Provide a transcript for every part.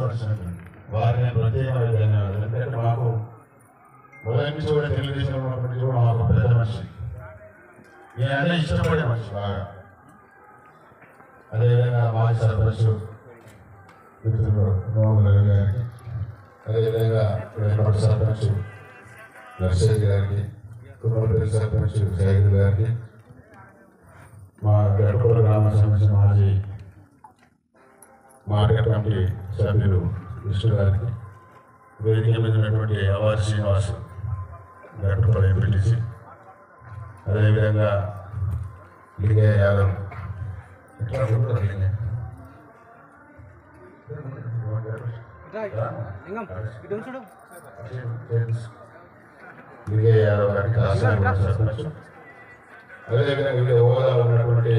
కష్టపడుతున్నారు వారిని ప్రత్యేకమైన ధన్యవాదాలు ఎందుకంటే మాకు మొదటి నుంచి కూడా తెలుగుదేశం ఉన్నప్పటి నుంచి కూడా మాకు పెద్ద మనిషి నేను అన్నీ ఇష్టపడే మనిషి బాగా అదేవిధంగా మాజీ సర్పంచ్ మిత్రులు నోముల రవి గారికి అదేవిధంగా వెంకట సర్పంచ్ నర్సయ్య గారికి కుమ్మపల్లి సర్పంచ్ జయగిరి గారికి మా గడపల గ్రామ సంబంధించిన మాజీ మార్కెట్ కమిటీ సభ్యులు విష్ణు గారికి వేదిక మీద ఉన్నటువంటి అవార్ శ్రీనివాస్ గడపల ఎంపీటీసీ అదేవిధంగా లింగయ్య యాదవ్ ఇట్లా ఉంటారు లింగయ్య. లింగయ్య యాదవ్ గారికి రాష్ట్ర సర్పంచ్ అదేవిధంగా వివిధ హోదాలో ఉన్నటువంటి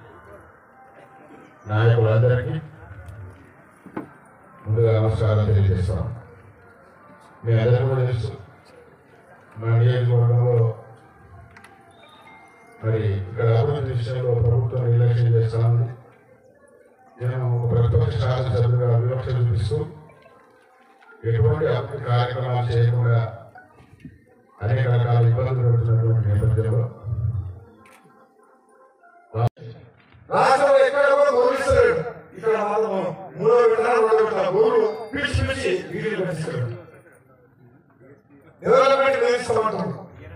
నాయకులందరికీ ముందుగా నమస్కారాలు తెలియజేస్తాం మీ అందరికీ కూడా తెలుసు మా నియోజకవర్గంలో మరి ఇక్కడ అభివృద్ధి విషయంలో ప్రభుత్వం నిర్లక్ష్యం చేస్తా ఉంది నేను ఒక ప్రతిపక్ష శాసనసభ్యుగా వివక్ష చూపిస్తూ ఎటువంటి అభివృద్ధి కార్యక్రమాలు చేయకుండా అనేక రకాల ఇబ్బందులు పెడుతున్నటువంటి నేపథ్యంలో రాష్ట్రంలో ఎక్కడ కూడా గౌరవిస్తలేడు ఇక్కడ మాత్రం మూడో విడత రెండో విడత గోరు పిలిచి పిలిచి వీడియోలు పెట్టిస్తాడు డెవలప్మెంట్ వేస్తామంటారు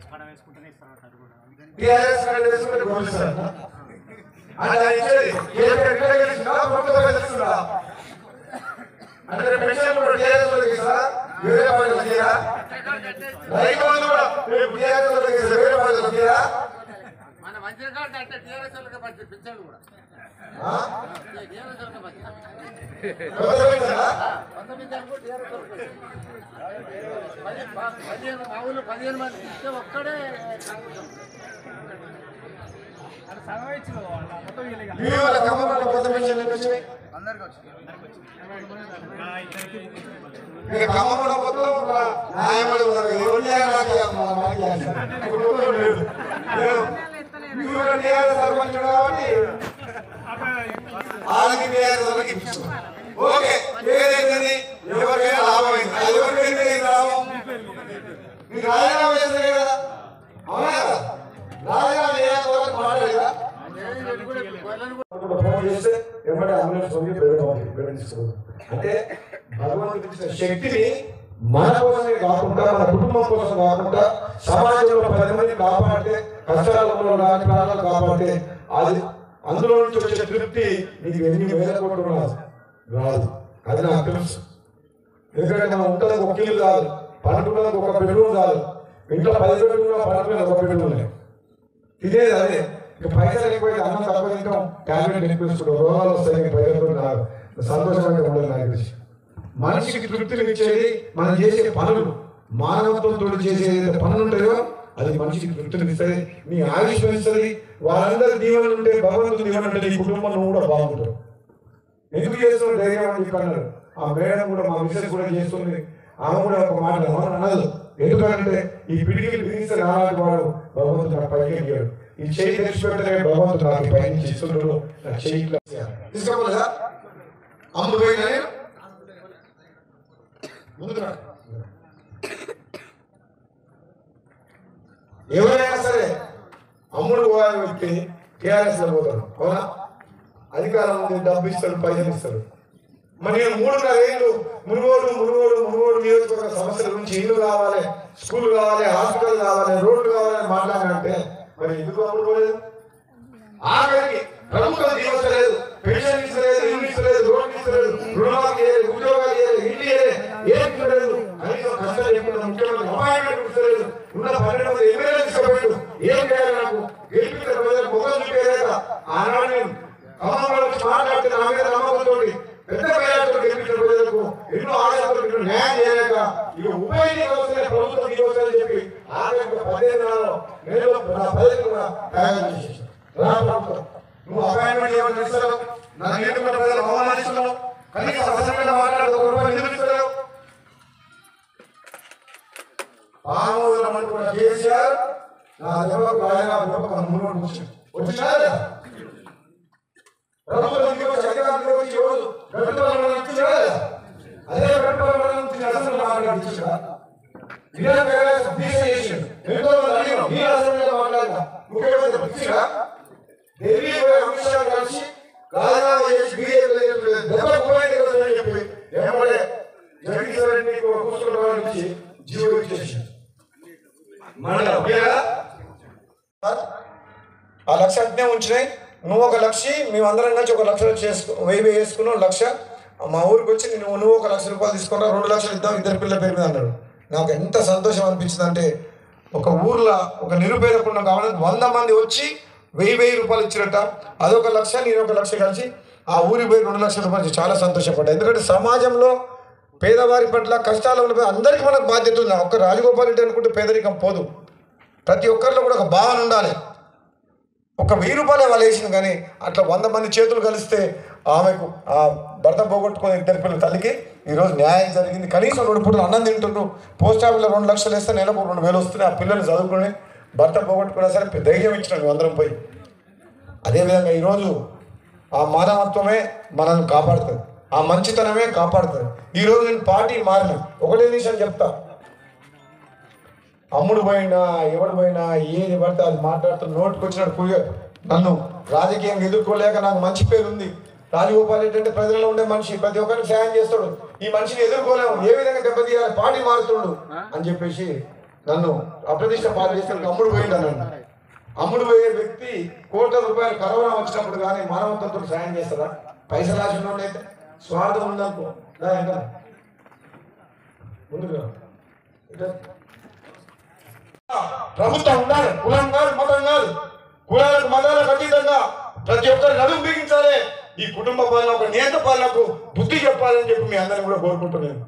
టీఆర్ఎస్ కార్డు వేసుకుంటే గౌరవిస్తారు అంటే ఆయన ఇచ్చేది కేసీఆర్ ఎక్కడ గెలిచిందా ప్రభుత్వం గెలుస్తుందా అంటే పెన్షన్ కూడా టీఆర్ఎస్ వాళ్ళకి ఇస్తారా వేరే వాళ్ళకి ఇస్తారా రైతు బంధు కూడా రేపు టీఆర్ఎస్ వాళ్ళకి ఇస్తారా వేరే వాళ్ళకి ఇస్తారా మన వజ్రకాండ అంటే టీఆర్ఎస్ వాళ్ళకి మంచి పిచ్చాడు కూడా ఆ? టీఆర్ఎస్ వాళ్ళకి మంచి కొత్త పెన్షనా? పంతొమ్మిది అనుకో టీఆర్ఎస్ వాళ్ళకి మంచి. పది- ప- పదిహేను మా ఊళ్ళో పదిహేను మంది ఇస్తే ఒక్కడే మీ వాళ్ళ ఖమ్మంలో కొత్త పెన్షన్ ఎన్ని వచ్చినాయి? ఇక ఖమ్మంలో కొత్త ఒక న్యాయమని ఉన్నారు. ఎవరు న్యాయం నాకు ఇవ్వాలి, మా మాకు ఇవ్వాలి. ఇప్పుడు కొత్తలో లేదు. లేదు. మీ ఊళ్ళో న్యాయం సర్పంచ్ కాబట్టి వాళ్ళకి న్యాయం వాళ్ళకి ఇప్పిస్తున్నాం. ఓకే ఏదైతుంది ఎవరికైనా లాభమైంది అది ఎవరికైనా ఏం లాభం మీకు రాజీనామా చేస్తారు కదా అవునా కదా రాజీనామా చేయాల్సిన వాళ్ళకి మాట్లాడేదా ఫోన్ చేస్తే ఏమంటే అంబులెన్స్ పోయి బెడ్ బెడ్ తీసుకోదు అంటే భగవంతుడు ఇచ్చిన శక్తిని మన కోసమే కాకుండా మన కుటుంబం కోసం కాకుండా సమాజంలో పది మంది కాపాడితే కష్టాలలో రాని ప్రాణాలు కాపాడితే అది అందులో నుంచి వచ్చే తృప్తి నీకు ఎన్ని వేల కోట్లు రాదు రాదు అది నాకు తెలుసు ఎందుకంటే మనం ఉంటుంది ఒక ఇల్లు కాదు పడుకున్నది ఒక బెడ్రూమ్ కాదు ఇంట్లో పది బెడ్రూమ్ పడుకున్నది ఒక బెడ్రూమ్ ఇదేది అదే ఇక పైసలు ఎక్కువైతే అన్నం తక్కువ తింటాం టాబ్లెట్ ఎక్కువ వేసుకుంటాం రోగాలు వస్తాయి ఇక పైసలు నాకు సంతోషంగా ఉండదు నాకు తెలిసి మనిషికి తృప్తిని ఇచ్చేది మనం చేసే పనులు మానవత్వంతో చేసే ఏదైతే పనులు ఉంటాయో అది మనిషికి తృప్తిని ఇస్తుంది నీ ఆయుష్ పెంచుతుంది వాళ్ళందరి దీవెనలు ఉంటే భగవంతుడు దీవెన ఉంటే నీ కుటుంబం నువ్వు కూడా బాగుంటావు ఎందుకు చేస్తున్నావు ధైర్యం అని చెప్పి అన్నారు ఆ మేడం కూడా మా మిస్సెస్ కూడా చేస్తుంది ఆమె కూడా ఒక మాట అవును అనదు ఎందుకంటే ఈ పిడికి బిగిస్తే నాలాంటి వాడు భగవంతుడు నాకు పైకి ఎక్కాడు ఈ చేయి తెరిచి పెడితే భగవంతుడు నాకు పై నుంచి ఇస్తున్నాడు నా చేయి ఇట్లా తీసుకోలేదా అమ్ముడు పోయినా నేను ముందుకు రా. ఎవరైనా సరే అమ్ముడు పోయని వ్యక్తి టీఆర్ఎస్ లో పోతాడు అవునా అధికారం ఉంది డబ్బు ఇస్తాడు పైసలు ఇస్తాడు మరి నేను మూడున్నర ఏళ్ళు మునుగోడు మునుగోడు మునుగోడు నియోజకవర్గ సమస్యల గురించి ఇల్లు కావాలి స్కూల్ కావాలి హాస్పిటల్ కావాలి రోడ్లు కావాలని మాట్లాడాలంటే మరి ఎందుకు అమ్ముడు పోలేదు ఆఖరికి ప్రభుత్వం తీయవచ్చలేదు పెన్షన్ ఇస్తలేదు ఇల్లు ఇస్తలేదు రోడ్లు ఇస్తలేదు రుణమాఫీ చేయలేదు ఉద్యోగాలు చేయలేదు ఇల్లు చేయలేదు ఏం ఇస్తలేదు కనీసం కష్టాలు చెప్పిన ముఖ్యమంత్రి అపాయింట్మెంట్ ఇస్తలేదు ఉన్న పన్నెండు మంది ఎమ్మెల్యేలు తీసుకోబెట్టు ఏం చేయాలి నాకు గెలిపించిన ప్రజలకు ముఖం చూపేలేక ఆనాడు నేను ఖమ్మంలో వచ్చి మాట్లాడితే నా మీద నమ్మకంతో పెద్ద ప్రజలతో గెలిపించిన ప్రజలకు ఎన్నో ఆశలతో ఎన్నో న్యాయం చేయలేక ఇక ఉప ఎన్నిక వస్తే ప్రభుత్వం దిగొస్తుందని చెప్పి ఆఖరికి పదిహేను నెలలో నేను నా పదిహేను కూడా తయారు చేసేసాను రా ప్రభుత్వం నువ్వు అపాయింట్మెంట్ ఏమని ఇస్తావు నన్ను ఎన్నుకున్న ప్రజలు అవమానిస్తున్నావు కనీసం అసెంబ్లీలో మాట్లాడదు ఒక రూపాయి నిధులు ఇస్తలేవు పామూరు అనుకున్న కేసీఆర్ నా దెబ్బకు ఆయన దెబ్బకు ముందు కూర్చుని వచ్చినా లేదా? ప్రభుత్వం దిగి వచ్చి అధికారులు వచ్చి ఎవరు గట్టులో ఇచ్చినా లేదా? అదే పెట్టుకోవడం నుంచి అసెంబ్లీ మాట్లాడించుగా ఇదే వేరే దీక్ష చేసిండు ఎంతో మంది అడిగారు ఈ అసెంబ్లీలో మాట్లాడినా ముఖ్యమంత్రి పిచ్చిగా ఢిల్లీ పోయి అమిత్ షా కలిసి రాజీనామా చేసి బీజేపీ దెబ్బ పోయింది కదా అని చెప్పి ఏమంటే జగదీశ్వర రెడ్డికి ఒక పుస్తకం నుంచి జీవో ఇచ్చేసి మన ఆ లక్ష అట్నే ఉంచినాయి నువ్వు ఒక లక్ష మేమందరం కలిసి ఒక లక్ష చేసుకో వెయ్యి వెయ్యి వేసుకున్నావు లక్ష మా ఊరికి వచ్చి నువ్వు నువ్వు ఒక లక్ష రూపాయలు తీసుకున్నా రెండు లక్షలు ఇద్దాం ఇద్దరు పిల్లల పేరు మీద అన్నాడు నాకు ఎంత సంతోషం అనిపించింది అంటే ఒక ఊర్లో ఒక నిరుపేదకుండా కావాలని వంద మంది వచ్చి వెయ్యి వెయ్యి రూపాయలు ఇచ్చిరట అదొక లక్ష నేను ఒక లక్ష కలిసి ఆ ఊరికి పోయి రెండు లక్షల రూపాయలు ఇచ్చి చాలా సంతోషపడ్డా ఎందుకంటే సమాజంలో పేదవారి పట్ల కష్టాలు ఉన్న అందరికీ మనకు బాధ్యత ఉంది ఒక్క రాజగోపాల్ రెడ్డి అనుకుంటే పేదరికం పోదు ప్రతి ఒక్కరిలో కూడా ఒక భావన ఉండాలి ఒక వెయ్యి రూపాయలే వాళ్ళు వేసింది కానీ అట్లా వంద మంది చేతులు కలిస్తే ఆమెకు ఆ భర్త పోగొట్టుకుని ఇద్దరు పిల్లల తల్లికి ఈరోజు న్యాయం జరిగింది కనీసం రెండు పూటలు అన్నం తింటుండ్రు పోస్ట్ ఆఫీస్లో రెండు లక్షలు వేస్తే నెలకు రెండు వేలు వస్తున్నాయి ఆ పిల్లలు చదువుకుని భర్త పోగొట్టుకున్నా సరే ధైర్యం ఇచ్చినాం మేము అందరం పోయి అదేవిధంగా ఈరోజు ఆ మానవత్వమే మనల్ని కాపాడుతుంది ఆ మంచితనమే కాపాడుతుంది ఈరోజు నేను పార్టీ మారిన ఒకటే విషయం చెప్తా అమ్ముడు పోయినా ఎవడు పోయినా ఏది పడితే అది మాట్లాడుతూ నోటికి వచ్చినట్టు కుయ్య నన్ను రాజకీయంగా ఎదుర్కోలేక నాకు మంచి పేరు ఉంది రాజగోపాల్ రెడ్డి అంటే ప్రజల్లో ఉండే మనిషి ప్రతి ఒక్కరికి సాయం చేస్తాడు ఈ మనిషిని ఎదుర్కోలేము ఏ విధంగా దెబ్బతీయాలి పార్టీ మారుతుండు అని చెప్పేసి నన్ను అప్రతిష్ట పాలు చేసిన అమ్ముడు పోయిండు నన్ను అమ్ముడు పోయే వ్యక్తి కోట్ల రూపాయలు కరోనా వచ్చినప్పుడు కానీ మానవత్వంతో సాయం చేస్తారా పైసలు రాసిన అయితే స్వార్థం ఉందనుకో రా ఇంకా ముందుకు రా. ఇటు. ప్రభుత్వం ఉండాలి కులం కాదు మతం కాదు కులాలకు మతాలకు అతీతంగా ప్రతి ఒక్కరు నడుము బిగించాలి ఈ కుటుంబ పాలన ఒక నేత పాలనకు బుద్ధి చెప్పాలని చెప్పి మీ అందరిని కూడా కోరుకుంటున్నాను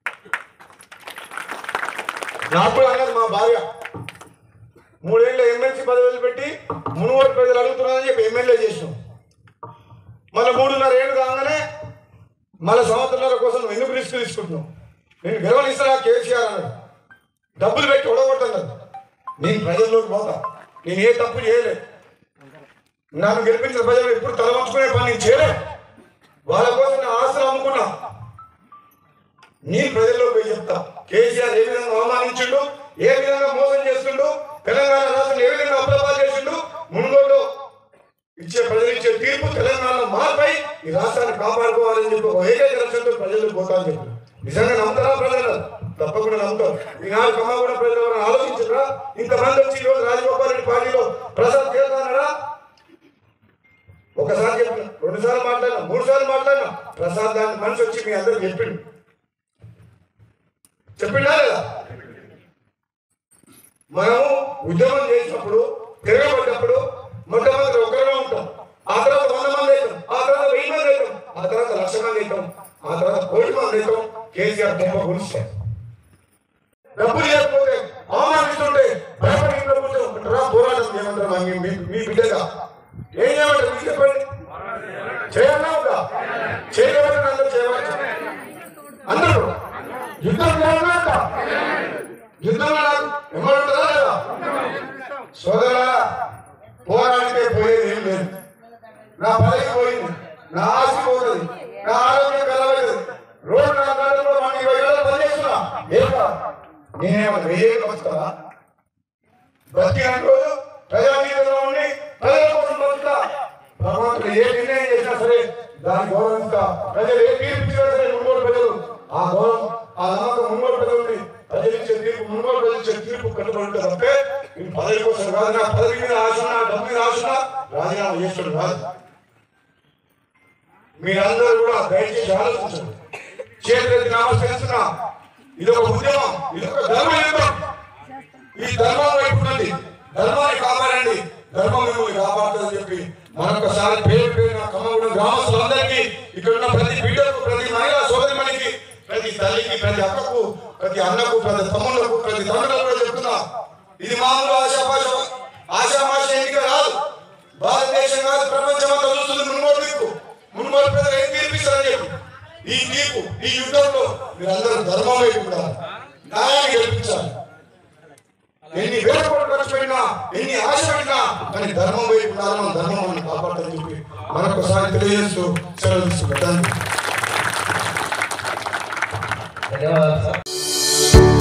నాకు కూడా అన్నది మా భార్య మూడేళ్ళ ఎమ్మెల్సీ పదవులు పెట్టి మునుగోడు ప్రజలు అడుగుతున్నారని చెప్పి ఎమ్మెల్యే చేసినాం మళ్ళీ మూడున్నర ఏళ్ళు కాగానే మళ్ళీ సంవత్సరాల కోసం నువ్వు ఎందుకు రిస్క్ తీసుకుంటున్నావు నేను గెలవనిస్తారా కేసీఆర్ అన్నాడు డబ్బులు పెట్టి ఒడగొట్టన్నారు నేను ప్రజల్లోకి పోతా నేను ఏ తప్పు చేయలేదు నన్ను గెలిపించిన ప్రజలు ఎప్పుడు తలవంచుకునే పని నేను చేయలే వాళ్ళ కోసం నా ఆస్తులు అమ్ముకున్నా నేను ప్రజల్లోకి పోయి చెప్తా కేసీఆర్ ఏ విధంగా అవమానించిండు ఏ విధంగా మోసం చేస్తుండు తెలంగాణ రాష్ట్రం ఏ విధంగా అప్రపాలు చేసిండు మునుగోడు ఇచ్చే ప్రజలు ఇచ్చే తీర్పు తెలంగాణలో మార్పై ఈ రాష్ట్రాన్ని కాపాడుకోవాలని చెప్పి ఒక ఏకైక లక్ష్యంతో ప్రజలకు పోతామని చెప్పి నిజంగా నమ్ముతారా ప్రజలు తప్పకుండా నమ్ముతారు ఈనాడు కమ్మగూడ ప్రజలు ఎవరైనా ఆలోచించరా ఇంతమంది వచ్చి ఈరోజు రాజగోపాల్ రెడ్డి పార్టీలో ప్రసాద్ చేస్తానరా ఒకసారి చెప్పిన రెండు సార్లు మాట్లాడినా మూడు సార్లు మాట్లాడినా ప్రసాద్ దాని మనిషి వచ్చి మీ అందరికి చెప్పిండు చెప్పిండా లేదా మనము ఉద్యమం చేసినప్పుడు తిరగబడ్డప్పుడు మొట్టమొదటి ఒకరిలో ఉంటాం ఆ తర్వాత వంద మంది అవుతాం ఆ తర్వాత వెయ్యి మంది అవుతాం ఆ తర్వాత లక్ష మంది అవుతాం ఆ తర్వాత కోటి మంది అవుతాం కేసీఆర్ బొమ్మ గురిస్తాం డబ్బులు లేకపోతే అవమానిస్తుంటే భయపడి ఇంట్లో కూర్చోకుంటారా పోరాటం చేయమంటారా మా మీ- మీ- మీ బిడ్డగా ఏం చేయమంటారు మీరు చెప్పండి చేయాలా వద్దా? చేయలేమంటే అందరూ చేయవచ్చు అందరూ యుద్ధం చేయాలా వద్దా? యుద్ధంలో నాకు ఎమ్మడుంటుందా లేదా సోదరా పోరాడితే పోయేది ఏం లేదు నా పదవి పోయింది నా ఆశ పోతుంది నా ఆరోగ్యం కలవలేదు రోడ్డు నా గంటలో మనకి ఇరవై ఏళ్ళ పని చేస్తున్నా ఏమా నేనేమన్నా వెయ్యేళ్ళు వస్తావా బతికిన రోజు ప్రజా జీవితంలో ఉండి ప్రజల కోసం బతుకుతా భగవంతుడు ఏ నిర్ణయం చేసినా సరే దాన్ని గౌరవిస్తా ప్రజలు ఏ తీర్పు ఇచ్చినా సరే మున్గోడు ప్రజలు ఆ గౌరవం ఆ నమ్మకం మున్గోడు ప్రజలు ఉంది ప్రజలు ఇచ్చే తీర్పు మున్గోడు ప్రజలు ఇచ్చే తీర్పు కట్టుబడి ఉంటుంది తప్పే ఈ పదవి కోసం కాదు నా పదవి మీద ఆశ ఉన్నా డబ్బు మీద ఆశ ఉన్నా రాజీనామా చేస్తాడు కాదు మీరందరూ కూడా దయచేసి ఆలోచించండి చేతులెత్తి నమస్కరిస్తున్నా ఇది ఒక ఉద్యమం ఇది ఒక ధర్మ యుద్ధం ఈ ధర్మం వైపు ఉన్నది ధర్మాన్ని కాపాడండి ధర్మం మిమ్మల్ని కాపాడుతుందని చెప్పి మరొకసారి పేరు పేరున కమ్మగూడెం గ్రామస్తులందరికీ ఇక్కడ ఉన్న ప్రతి బిడ్డకు ప్రతి మహిళా సోదరిమణికి ప్రతి తల్లికి ప్రతి అక్కకు ప్రతి అన్నకు ప్రతి తమ్ముళ్లకు ప్రతి తండ్రులకు కూడా చెప్తున్నా ఇది మామూలు ఆశాపాశ ఆశామాష ఎన్నిక రాదు భారతదేశం కాదు ప్రపంచం అంతా చూస్తుంది మున్మోడు దిక్కు మున్మోడు ప్రజలు ఏం తీర్పిస్తారని చెప్పి ఈ తీర్పు ఈ యుద్ధంలో మీరందరూ ధర్మం వైపు ఉండాలి న్యాయాన్ని గెలిపించాలి ఎన్ని వేల కోట్లు ఖర్చు పెట్టినా ఎన్ని ఆశ పెట్టినా కానీ ధర్మం వైపు ఉండాలి మన ధర్మం మనం కాపాడని చెప్పి మరొకసారి తెలియజేస్తూ సెలవు తీసుకుంటాను ధన్యవాదాలు సార్